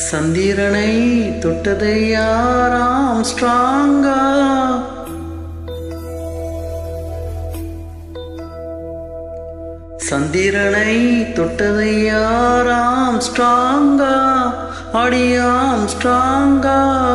சந்திரனை தொட்டது யாராம் ஸ்ட்ராங்கா சந்திரனை தொட்டது யாராம் ஸ்ட்ராங்கா அடியாம் ஸ்ட்ராங்கா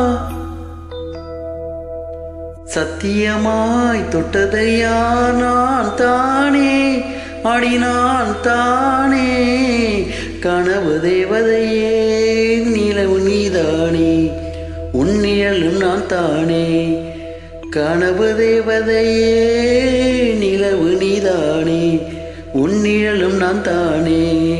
சத்தியமாய் தொட்டது யார் நான் தானே அடி நான் தானே கனவு தேவதையே நிலவு நீதானே உன்னியலும் நான் தானே கனவு தேவதையே நிலவு நீதானே உன்னியலும் நான் தானே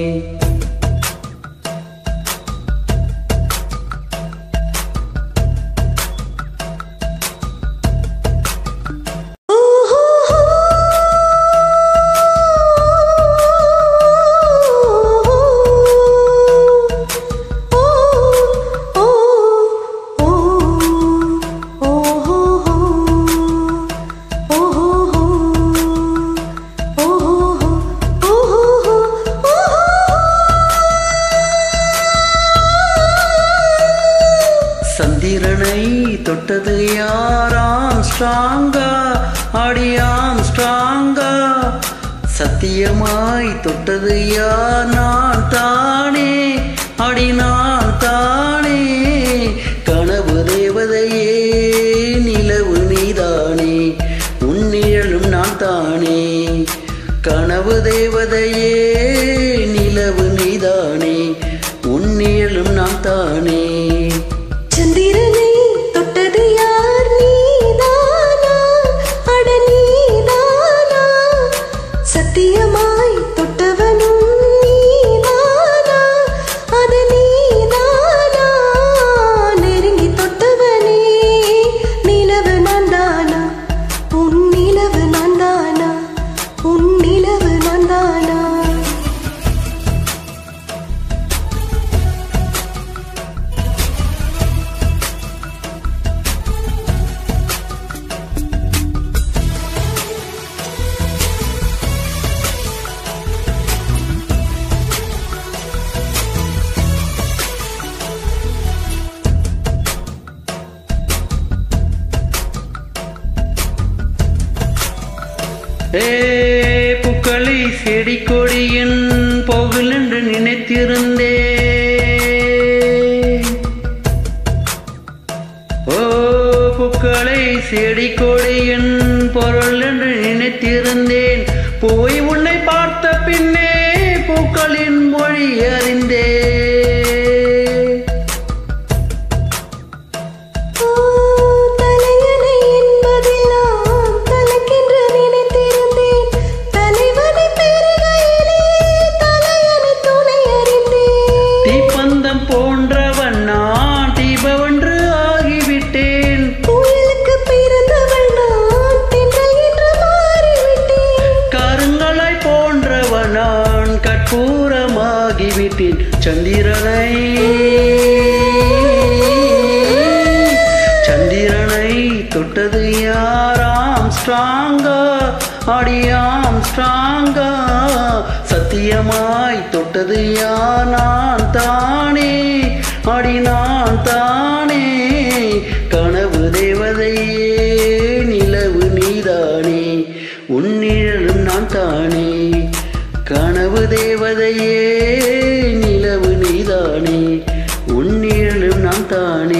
சந்திரனை தொட்டது யாராம் ஸ்ட்ராங்கா அடியாம் ஸ்ட்ராங்கா சத்தியமாய் தொட்டது யார் நான் தானே அடி நான் தானே கனவு தேவதையே நிலவு நீதானே உன்னிழலும் நான் தானே கனவு தேவதையே நிலவு நீதானே உன்னிழலும் நான் தானே சந்திரனை தொட்டது யார் நீதானா அட நீதானா சத்தியமாய் தொட்டவனும் நீதானா அது நீதானா நெருங்கி தொட்டவனே நிலவு நந்தானா உன் நிலவு நந்தானா உன் நிலவு நந்தானா ஏ புக்களை செடி கொடியின் போகல் என்று நினைத்திருந்தே ஓ புக்களை செடி கொடியின் பொருள் என்று நினைத்திருந்தேன் போய் உன்னை பார்த்த பின்னே பூக்களின் மொழி அறிந்தே ஓ தலையணை என்பதெல்லாம் தனக்கென்று நினைத்திருந்தேன் தலைவனை பெறுகையிலே தலையணை துணை அறிந்தேன் தீப்பந்தம் போன்றவன் நான் தீபவன்று ஆகிவிட்டேன் புயலுக்கு பிறந்தவள் நான் தென்றல் என்று மாறிவிட்டேன் கருங்கலாய் போன்றவன் நான் கற்பூரமாகிவிட்டேன் சந்திரனை சந்திரனை தொட்டது யாராம் ஸ்ட்ராங்கா அடியாம் ஸ்ட்ராங்கா சத்தியமாய் தொட்டது யார் நான் தானே அடி நான் தானே கனவு தேவதையே நிலவு நீதானே உன்னிழலும் நான் தானே கனவு தேவதையே நிலவு நீதானே உன்னிழலும் நான் தானே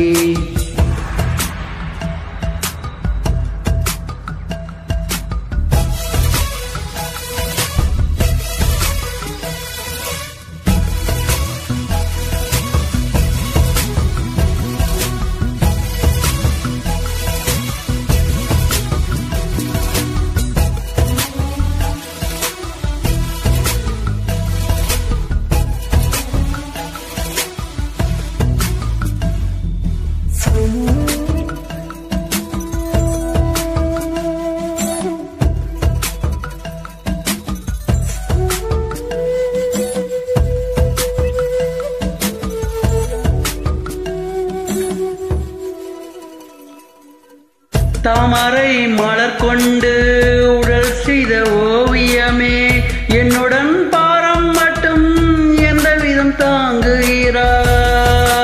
தாமரை மலர் கொண்டு உடல் செய்த ஓவியமே என்னுடன் பாரம் மட்டும் எந்த விதம் தாங்குகிறாய்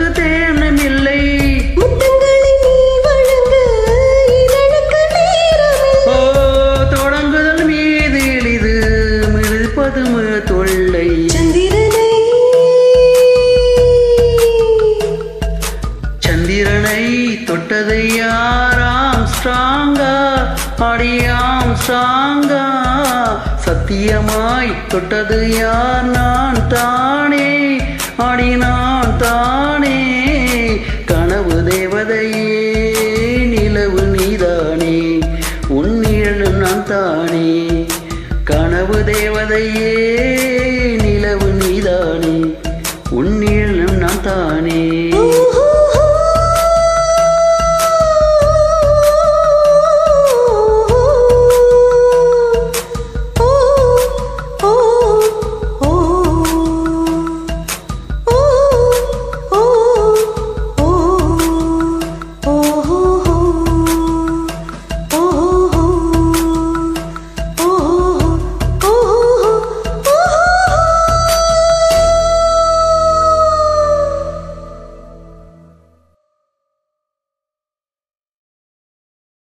தேனம் இல்லை முத்தங்களை நீ வழங்க இதழுக்கு நேரமில்லை ஓ தொடங்குதல் மீது எளிது மிருப்பது தொல்லை சந்திரனை சந்திரனை தொட்டது யாராம் ஸ்ட்ராங்கா அடியாம் ஸ்ட்ராங்கா சத்தியமாய் தொட்டது யார் நான் தானே அடி நான் தானே கனவு தேவதையே நிலவு நீதானே உன் நிழலும் நான் தானே கனவு தேவதையே நிலவு நீதானே உன் நிழலும் நான் தானே